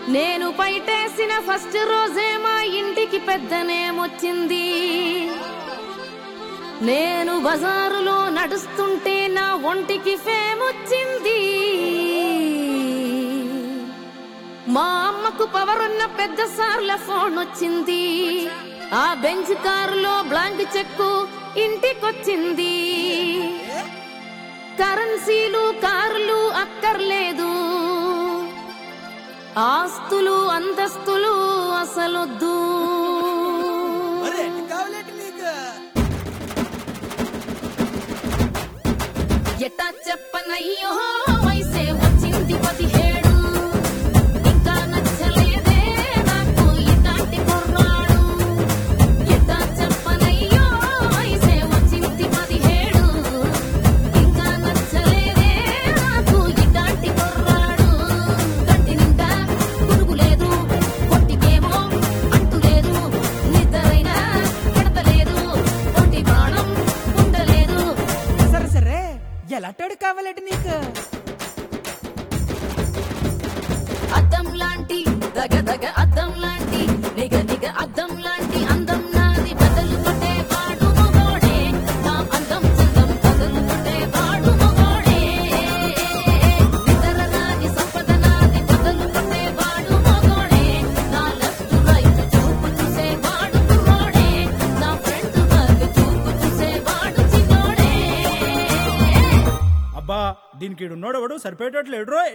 నేను పైటేసిన ఫస్ట్ రోజే మా ఇంటికి పెద్దనేమొచ్చింది నేను బజారులో నడుస్తుంటే నా ఒంటికి ఫేమొచ్చింది మా అమ్మకు పవర్ ఉన్న పెద్ద సార్ల ఫోన్ వచ్చింది ఆ బెంచ్ కారులో బ్లాంక్ చెక్కు ఇంటికొచ్చింది కరెన్సీలు కార్లు అక్కర్లేదు ఆస్తులు అంతస్తులు అసలొద్దు మరి ఎన్ని కావాలంటే నీకు ఎట్టా చెప్పనయ్యో వయసే వచ్చింది పదిహేడు ఇంకా నచ్చలేదే నాకు ఇలాంటి కుర్రాడు ఎట్టా చెప్పనయ్యో వయసే వచ్చింది పదిహేడు ఇంకా నచ్చలేదే నాకు ఇలాంటి కుర్రాడు కంటి నిండా పురుగు లేదు పొట్టికేమో అంటు లేదు నిద్రైనా పడతలేదు ఒంటి బాణం ఉండలేదు సరే సరే ఎలాంటాడు కావాలంటే నీకు అద్దం లాంటి దగ దగ అద్దం లాంటి నిగ నిగ అద్దం లాంటి అందం నాది బదలు కొట్టే వాడు మగోడే నా అందం చందం బదలు కొట్టే వాడు మగోడే నిద్ర రాని సంపద నాది బదలు కొట్టే వాడు మగోడే నా లెఫ్ట్ రైట్ చూపు చూసే వాడు కుర్రోడే నా ఫ్రంట్ బ్యాక్ చూపు చూసే వాడు చిన్నోడే అబ్బా దీనికి ఈడున్నోడెవడు సరిపోయేటట్లేడు రోయ్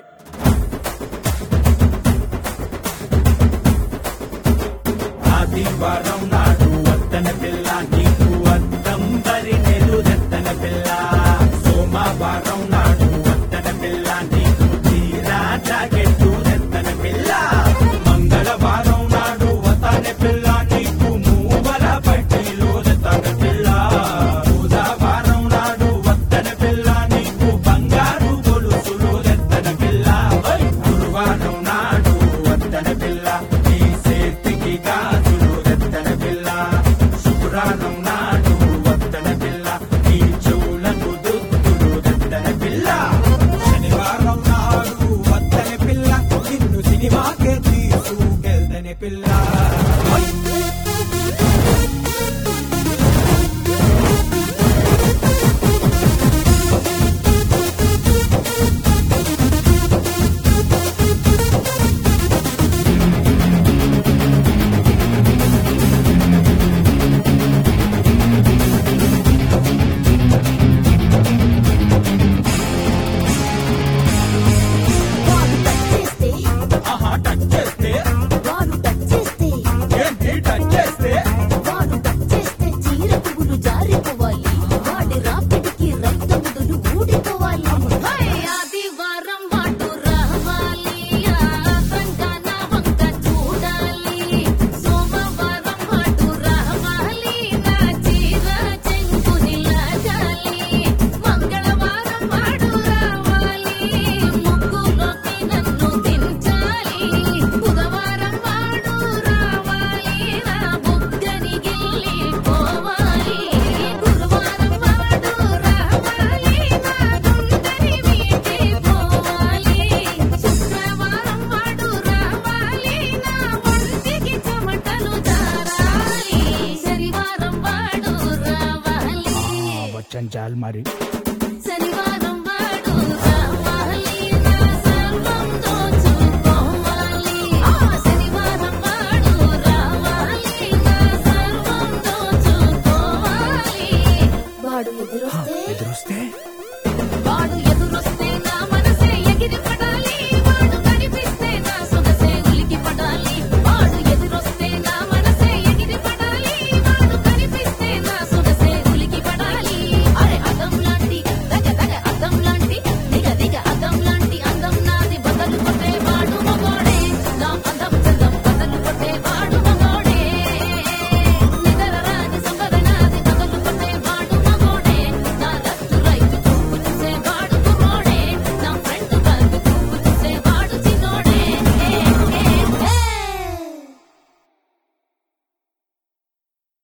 ఆదివారం నాడు వత్తన పిల్ల నీకు అద్దం బరి నెలుదెత్తన పిల్ల సోమవారం నాడు వత్తన పిల్ల నీకు తీరా జాకెట్టు దెత్తన పిల్ల మంగళవారం నాడు వతన పిల్ల నీకు మూవల పట్టీలు దెత్తన పిల్ల బుధవారం నాడు వత్తన పిల్ల నీకు బంగారు గొలుసులు దెత్తన పిల్ల ఓయ్! గురువారం నాడు వత్తన పిల్ల నీ చేతికి గాజులు దెత్తన పిల్ల శుక్రవారం నాడు వత్తన పిల్ల నీ చెవులకు దుద్దులు దెత్తన పిల్ల శనివారం నాడు వత్తన పిల్ల నిన్ను సినిమాకే తీసుకెళ్తనే పిల్ల ఓయ్! వాడు టచ్ చేస్తే ఆహా టచ్ చేస్తే వాడు టచ్ చేస్తే ఏంటి టచ్ చేస్తే వాడు టచ్ చేస్తే చీర పువ్వులు జారిపోవాలి వాడి రాపిడికి రక్తముడులు ఊడిపోవాలి హై ఆదివారం వాటు రావాలి ఆతంగా నా వంక చూడాలి సోమవారం వాటు రావాలి నా చీర చెంగుని లాగాలి మంగళవారం వాడు రావాలి ముగ్గులోకి నన్ను దించాలి బుధవారం వాడు రావాలి నా బుగ్గని గిల్లి పోవాలి గురువారం వాడు రావాలి నా గుండెని మీటి పోవాలి శుక్రవారం వాడు రావాలి నా ఒంటికి చెమటలు జారాలి శనివారం వాడు రావాలి వచ్చాను చాలు మరి